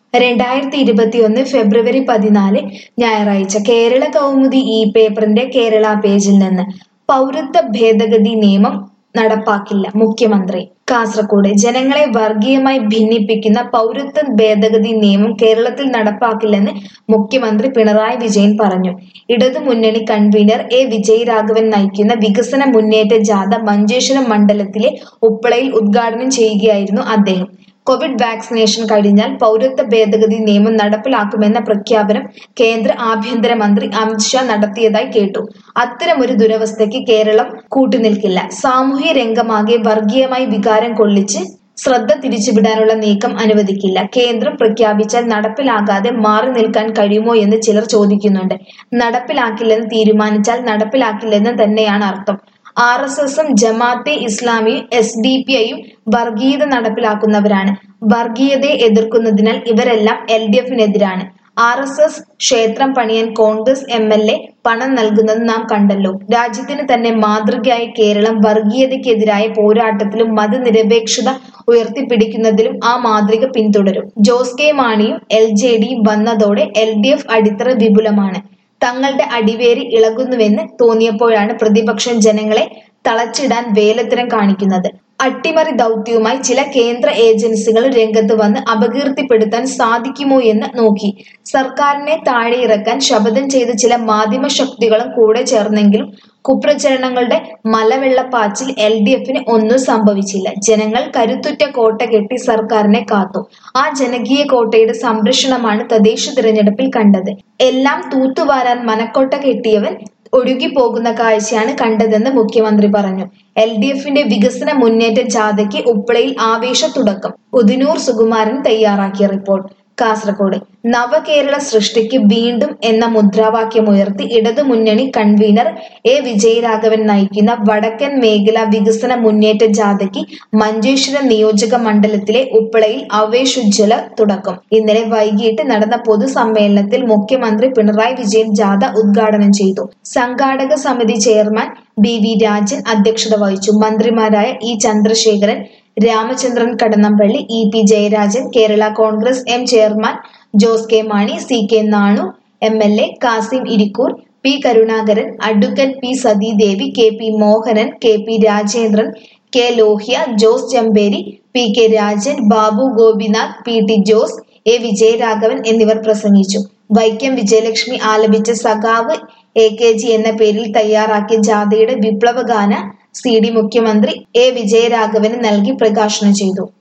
രണ്ടായിരത്തി ഇരുപത്തിയൊന്ന് ഫെബ്രുവരി പതിനാല് ഞായറാഴ്ച കേരള കൗമുദി ഇ പേപ്പറിന്റെ കേരള പേജിൽ നിന്ന് പൗരത്വ ഭേദഗതി നിയമം നടപ്പാക്കില്ല മുഖ്യമന്ത്രി കാസർകോട് ജനങ്ങളെ വർഗീയമായി ഭിന്നിപ്പിക്കുന്ന പൗരത്വ ഭേദഗതി നിയമം കേരളത്തിൽ നടപ്പാക്കില്ലെന്ന് മുഖ്യമന്ത്രി പിണറായി വിജയൻ പറഞ്ഞു ഇടതുമുന്നണി കൺവീനർ എ വിജയരാഘവൻ നയിക്കുന്ന വികസന മുന്നേറ്റ ജാഥ മഞ്ചേശ്വരം മണ്ഡലത്തിലെ ഉപ്പളയിൽ ഉദ്ഘാടനം ചെയ്യുകയായിരുന്നു അദ്ദേഹം കോവിഡ് വാക്സിനേഷൻ കഴിഞ്ഞാൽ പൗരത്വ ഭേദഗതി നിയമം നടപ്പിലാക്കുമെന്ന പ്രഖ്യാപനം കേന്ദ്ര ആഭ്യന്തരമന്ത്രി അമിത്ഷാ നടത്തിയതായി കേട്ടു അത്തരമൊരു ദുരവസ്ഥയ്ക്ക് കേരളം കൂട്ടുനിൽക്കില്ല സാമൂഹ്യ രംഗമാകെ വർഗീയമായി വികാരം കൊള്ളിച്ച് ശ്രദ്ധ തിരിച്ചുവിടാനുള്ള നീക്കം അനുവദിക്കില്ല കേന്ദ്രം പ്രഖ്യാപിച്ചാൽ നടപ്പിലാകാതെ മാറി നിൽക്കാൻ കഴിയുമോ എന്ന് ചിലർ ചോദിക്കുന്നുണ്ട് നടപ്പിലാക്കില്ലെന്ന് തീരുമാനിച്ചാൽ നടപ്പിലാക്കില്ലെന്ന് തന്നെയാണ് അർത്ഥം ആർ എസ് എസും ജമാഅത്തെ ഇസ്ലാമിയും എസ് ഡി പി ഐയും വർഗീയത നടപ്പിലാക്കുന്നവരാണ് വർഗീയതയെ എതിർക്കുന്നതിനാൽ ഇവരെല്ലാം എൽ ഡി എഫിനെതിരാണ് ആർ എസ് എസ് ക്ഷേത്രം പണിയാൻ കോൺഗ്രസ് എം എൽ എ പണം നൽകുന്നത് നാം കണ്ടല്ലോ രാജ്യത്തിന് തന്നെ മാതൃകയായ കേരളം വർഗീയതയ്ക്കെതിരായ പോരാട്ടത്തിലും മതനിരപേക്ഷത ഉയർത്തിപ്പിടിക്കുന്നതിലും ആ മാതൃക പിന്തുടരും ജോസ് കെ മാണിയും എൽ ജെ ഡിയും വന്നതോടെ എൽ ഡി എഫ് അടിത്തറ വിപുലമാണ് തങ്ങളുടെ അടിവേര് ഇളകുന്നുവെന്ന് തോന്നിയപ്പോഴാണ് പ്രതിപക്ഷം ജനങ്ങളെ തളച്ചിടാൻ വേലത്തരം കാണിക്കുന്നത് അട്ടിമറി ദൗത്യവുമായി ചില കേന്ദ്ര ഏജൻസികൾ രംഗത്ത് വന്ന് അപകീർത്തിപ്പെടുത്താൻ സാധിക്കുമോ എന്ന് നോക്കി സർക്കാരിനെ താഴെയിറക്കാൻ ശപഥം ചെയ്ത ചില മാധ്യമ ശക്തികളും കൂടെ ചേർന്നെങ്കിലും കുപ്രചരണങ്ങളുടെ മലവെള്ളപ്പാച്ചിൽ എൽ ഡി എഫിന് ഒന്നും സംഭവിച്ചില്ല ജനങ്ങൾ കരുത്തുറ്റ കോട്ട കെട്ടി സർക്കാരിനെ കാത്തു ആ ജനകീയ കോട്ടയുടെ സംരക്ഷണമാണ് തദ്ദേശ തിരഞ്ഞെടുപ്പിൽ കണ്ടത് എല്ലാം തൂത്തുവാരാൻ മനക്കോട്ട കെട്ടിയവൻ ഒഴുകിപ്പോകുന്ന കാഴ്ചയാണ് കണ്ടതെന്ന് മുഖ്യമന്ത്രി പറഞ്ഞു എൽ ഡി എഫിന്റെ വികസന മുന്നേറ്റ ജാഥയ്ക്ക് ഉപ്പളയിൽ ആവേശ തുടക്കം ഉദിനൂർ സുകുമാരൻ തയ്യാറാക്കിയ റിപ്പോർട്ട് കാസർഗോഡ് നവകേരള സൃഷ്ടിക്ക് വീണ്ടും എന്ന മുദ്രാവാക്യമുയർത്തി ഇടതുമുന്നണി കൺവീനർ എ വിജയരാഘവൻ നയിക്കുന്ന വടക്കൻ മേഖല വികസന മുന്നേറ്റ ജാഥയ്ക്ക് മഞ്ചേശ്വരം നിയോജക മണ്ഡലത്തിലെ ഉപ്പളയിൽ ആവേശുജ്വല തുടക്കം ഇന്നലെ വൈകിട്ട് നടന്ന പൊതുസമ്മേളനത്തിൽ മുഖ്യമന്ത്രി പിണറായി വിജയൻ ജാഥ ഉദ്ഘാടനം ചെയ്തു സംഘാടക സമിതി ചെയർമാൻ ബി വി രാജൻ അധ്യക്ഷത വഹിച്ചു മന്ത്രിമാരായ E Chandrasekharan Ramachandran Kadannappally E P Jayarajan Kerala Congress M chairman Jose K Mani C K Nanu M L A Kasim Irikkur P Karunakaran advocate P Sathidevi K P Mohanan K P Rajendran K Lohia Jose Chemperi P K Rajan Babu Gopinath P T Jose A Vijayaraghavan എന്നിവർ പ്രസംഗിച്ചു വൈക്കം വിജയലക്ഷ്മി ആലപിച്ച സഖാവ് എ കെ ജി എന്ന പേരിൽ തയ്യാറാക്കിയ ജാഥയുടെ വിപ്ലവഗാന സി ഡി മുഖ്യമന്ത്രി എ വിജയരാഘവന് നൽകി പ്രകാശനം ചെയ്തു